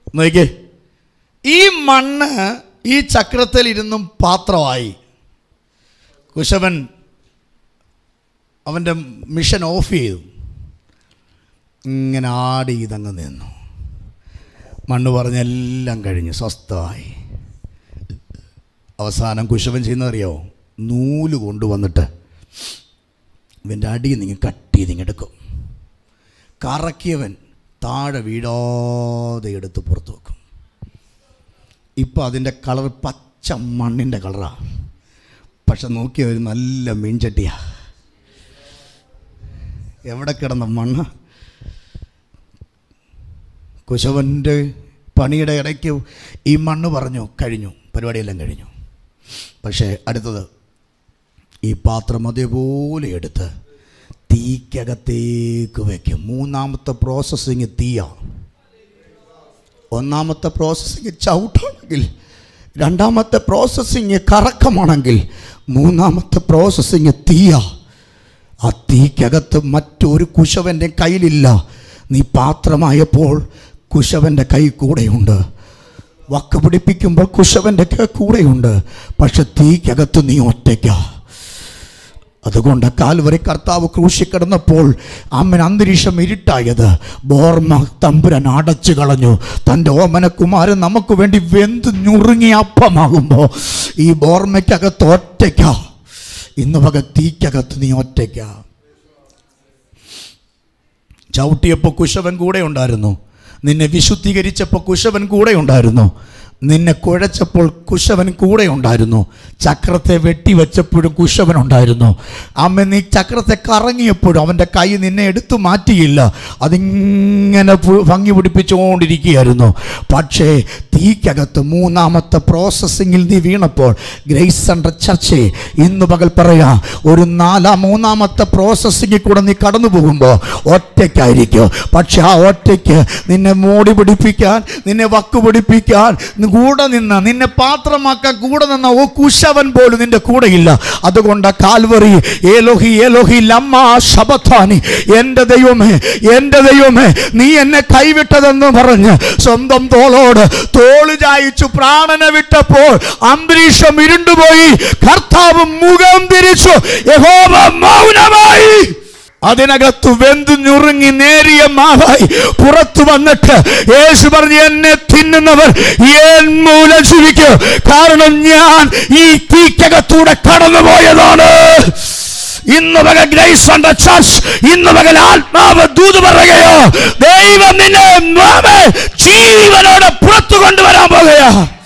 നോക്കിയേ ഈ മണ്ണ് ഈ ചക്രത്തിൽ ഇരുന്നും പാത്രമായി കുശവൻ അവൻ്റെ മിഷൻ ഓഫ് ചെയ്തു ഇങ്ങനെ ആടി ഇതങ്ങ് നിന്നു മണ്ണ് പറഞ്ഞെല്ലാം കഴിഞ്ഞു സ്വസ്ഥമായി അവസാനം കുശവൻ ചെയ്യുന്നതറിയോ നൂല് കൊണ്ടുവന്നിട്ട് ഇവൻ്റെ അടിയിൽ നിന്ന് കട്ട് ചെയ്ത് ഇങ്ങെടുക്കും കറക്കിയവൻ താഴെ വീഴാതെ എടുത്ത് പുറത്ത് വെക്കും ഇപ്പം അതിൻ്റെ കളർ പച്ച മണ്ണിൻ്റെ കളറാണ് പക്ഷെ നോക്കിയ ഒരു നല്ല മീൻചട്ടിയാ എവിടെ കിടന്ന മണ്ണ് കുശവൻ്റെ പണിയുടെ ഇടയ്ക്ക് ഈ മണ്ണ് പറഞ്ഞു കഴിഞ്ഞു പരിപാടിയെല്ലാം കഴിഞ്ഞു പക്ഷേ അടുത്തത് ഈ പാത്രം അതേപോലെ എടുത്ത് തീക്കകത്തേക്ക് വയ്ക്കും മൂന്നാമത്തെ പ്രോസസ്സിങ് തീയാ ഒന്നാമത്തെ പ്രോസസ്സിങ് ചവിട്ടാണെങ്കിൽ രണ്ടാമത്തെ പ്രോസസ്സിങ് കറക്കമാണെങ്കിൽ മൂന്നാമത്തെ പ്രോസസ്സിങ് തീയാ ആ തീക്കകത്ത് മറ്റൊരു കുശവൻ്റെ കയ്യിലില്ല നീ പാത്രമായപ്പോൾ കുശവൻ്റെ കൈ കൂടെയുണ്ട് വക്ക് പിടിപ്പിക്കുമ്പോൾ കുശവൻ്റെ കൈ കൂടെയുണ്ട് പക്ഷെ തീക്കകത്ത് നീ ഒറ്റയ്ക്കാ അതുകൊണ്ട് കാൽവരി കർത്താവ് ക്രൂശി കിടന്നപ്പോൾ അമ്മൻ അന്തരീക്ഷം ഇരുട്ടായത് ബോർമ തമ്പുരൻ അടച്ചു കളഞ്ഞു തൻ്റെ ഓമനക്കുമാരൻ നമുക്ക് വേണ്ടി വെന്ത് ഞുറുങ്ങി അപ്പമാകുമ്പോൾ ഈ ബോർമയ്ക്കകത്ത് ഒറ്റയ്ക്കാ ഇന്ന് വക തീക്കകത്ത് നീ ഒറ്റയ്ക്കാ ചവിട്ടിയപ്പോൾ കുശവൻ കൂടെ ഉണ്ടായിരുന്നു നിന്നെ വിശുദ്ധീകരിച്ചപ്പോൾ കുശവൻ കൂടെ ഉണ്ടായിരുന്നു നിന്നെ കുഴച്ചപ്പോൾ കുശവൻ കൂടെ ഉണ്ടായിരുന്നു ചക്രത്തെ വെട്ടിവെച്ചപ്പോഴും കുശവൻ ഉണ്ടായിരുന്നു അമ്മ നീ ചക്രത്തെ കറങ്ങിയപ്പോഴും അവൻ്റെ കൈ നിന്നെ എടുത്തു മാറ്റിയില്ല അതിങ്ങനെ പു- ഭംഗി പിടിപ്പിച്ചുകൊണ്ടിരിക്കുകയായിരുന്നു പക്ഷേ തീക്കകത്ത് മൂന്നാമത്തെ പ്രോസസ്സിങ്ങിൽ നീ വീണപ്പോൾ ഗ്രേസ് സെൻ്റർ ചർച്ചയെ ഇന്ന് പകൽ പറയാം ഒരു നാലാം മൂന്നാമത്തെ പ്രോസസ്സിങ്ങിൽ കൂടെ നീ കടന്നു പോകുമ്പോൾ ഒറ്റയ്ക്കായിരിക്കും പക്ഷെ ആ ഒറ്റയ്ക്ക് നിന്നെ മോടി പിടിപ്പിക്കാൻ നിന്നെ വക്ക് പിടിപ്പിക്കാൻ നി- കൂടെ നിന്ന് നിന്നെ പാത്രമാക്കാൻ കൂടെ നിന്ന ഓ കുശവൻ പോലും നിന്റെ കൂടെയില്ല അതുകൊണ്ട് കാൽവറി ഏലോഹി ഏലോഹി ലമ്മ ശബത്താനി എൻ്റെ ദൈവമേ എൻ്റെ ദൈവമേ നീ എന്നെ കൈവിട്ടതെന്ന് പറഞ്ഞ് സ്വന്തം തോളോട് തോള് ചായച്ചു പ്രാണനെ വിട്ടപ്പോൾ അന്തരീക്ഷം ഇരുണ്ടുപോയി കർത്താവ് മുഖം തിരിച്ചു യഹോവ മൗനമായി അതിനകത്ത് വെന്ത് ഞുറുങ്ങി നേരിയ മാവായി പുറത്തു വന്നിട്ട് യേശു പറഞ്ഞു എന്നെ തിന്നുന്നവർ ഏൻ മൂലം ജീവിക്കും കാരണം ഞാൻ ഈ തീക്കകത്തൂടെ കടന്നുപോയതാണ് ഇന്ന് പകൽ ഗ്രേസ് ഉണ്ട് ചർച്ച് ഇന്ന് പകൽ ആത്മാവ് ദൂത് പറയുകയോ ദൈവം നിന്നെ മാമേ ജീവനോടെ പുറത്തു കൊണ്ടുവരാൻ പോകുകയോ